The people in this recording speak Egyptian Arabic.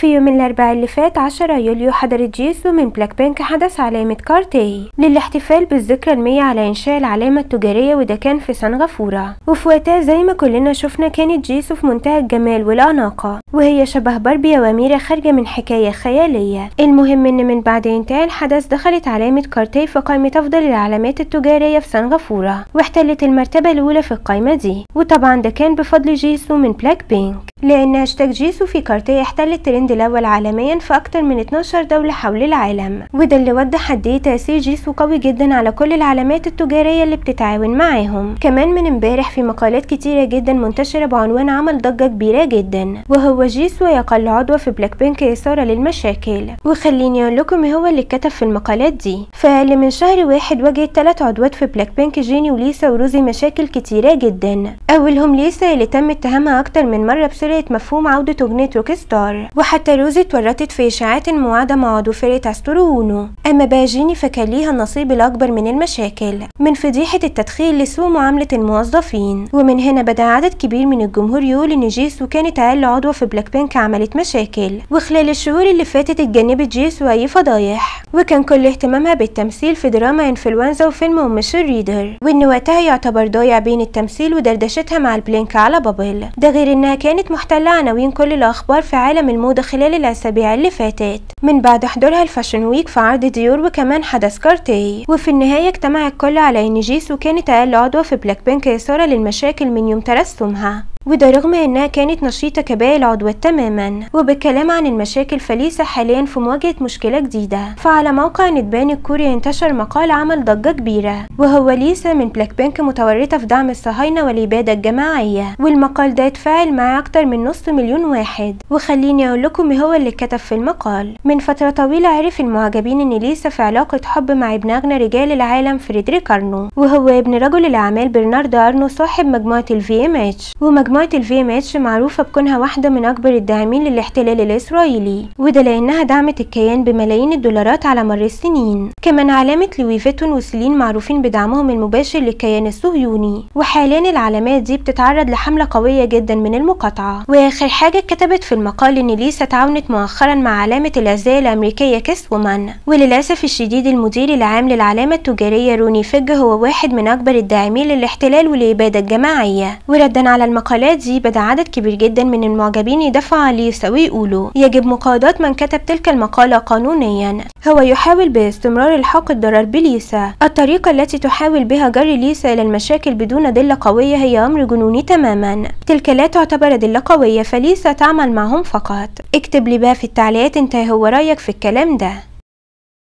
في يوم الأربعاء اللي فات 10 يوليو حضرت جيسو من بلاك بينك حدث علامة كارتي للاحتفال بالذكرى المية على إنشاء العلامة التجارية وده كان في سنغافورة وفي وقتها زي ما كلنا شفنا كانت جيسو في منتهى الجمال والأناقة وهي شبه باربي وأميرة خارجة من حكاية خيالية المهم إن من بعد انتهاء الحدث دخلت علامة كارتي في قائمة أفضل العلامات التجارية في سنغافورة واحتلت المرتبة الأولى في القائمة دي وطبعا ده كان بفضل جيسو من بلاك بينك لأن هاشتاج جيسو في كارتي احتل الترند الأول عالميا في أكتر من 12 دولة حول العالم وده اللي وضح قد ايه تأثير جيسو قوي جدا على كل العلامات التجارية اللي بتتعاون معاهم كمان من امبارح في مقالات كتيرة جدا منتشرة بعنوان عمل ضجة كبيرة جدا وهو جيسو يقل عضو في بلاك بينك إثارة للمشاكل وخليني أقول لكم إيه هو اللي اتكتب في المقالات دي فأقل من شهر واحد واجهت ثلاث عضوات في بلاك بينك جيني وليسا وروزي مشاكل كتيرة جدا أولهم ليسا اللي تم اتهامها أكتر من مرة بسرقة مفهوم عودة أغنية روك ستار وحتى روزي اتورطت في إشاعات موعدة مع عضو فرقة أستورو أونو أما بقى جيني فكان ليها النصيب الأكبر من المشاكل من فضيحة التدخين لسوء معاملة الموظفين ومن هنا بدأ عدد كبير من الجمهور يقول إن جيسو كانت أقل عضوة في بلاك بينك عملت مشاكل وخلال الشهور اللي فاتت اتجنبت جيسو أي فضايح وكان كل اهتمامها بالتمثيل في دراما انفلونزا وفيلم أم شريدر وإن وقتها يعتبر ضايع بين التمثيل ودردشتها مع البلينك على بابل ده غير إنها كانت محتلة عناوين كل الأخبار في عالم الموضة خلال الأسابيع اللي فاتت من بعد حضورها الفاشن ويك في عرض ديور وكمان حدث كارتي وفي النهاية اجتمع الكل على إن جيسو كانت أقل عضوة في بلاك بينك إثارة للمشاكل من يوم ترسمها وده رغم انها كانت نشيطة كباقي العضوات تماما وبالكلام عن المشاكل فليسا حاليا في مواجهة مشكلة جديدة فعلى موقع نتبان الكوري انتشر مقال عمل ضجة كبيرة وهو ليسا من بلاك بينك متورطة في دعم الصهاينة والإبادة الجماعية والمقال ده اتفاعل معاه أكتر من نص مليون واحد وخليني أقول لكم هو اللي كتب في المقال من فترة طويلة عرف المعجبين إن ليسا في علاقة حب مع ابن أغنى رجال العالم فريدريك أرنو وهو ابن رجل الأعمال برناردو أرنو صاحب مجموعة الفي ام اتش ومجموعة مجموعة الفي ام اتش معروفة بكونها واحدة من أكبر الداعمين للاحتلال الإسرائيلي وده لأنها دعمت الكيان بملايين الدولارات على مر السنين كمان علامة لوي فيتون وسيلين معروفين بدعمهم المباشر للكيان الصهيوني وحاليا العلامات دي بتتعرض لحملة قوية جدا من المقاطعة وآخر حاجة اتكتبت في المقال إن ليسا تعاونت مؤخرا مع علامة الأزياء الأمريكية كيس وومن وللأسف الشديد المدير العام للعلامة التجارية روني فيج هو واحد من أكبر الداعمين للاحتلال والإبادة الجماعية وردا على المقالات دي بدا عدد كبير جدا من المعجبين يدافعوا عن ليسا ويقولوا يجب مقاضاة من كتب تلك المقالة قانونيا هو يحاول باستمرار الحاق الضرر بليسا الطريقة التي تحاول بها جر ليسا إلى المشاكل بدون أدلة قوية هي أمر جنوني تماما تلك لا تعتبر أدلة قوية فليسا تعمل معهم فقط اكتب لي بقى في التعليقات انت هو رأيك في الكلام ده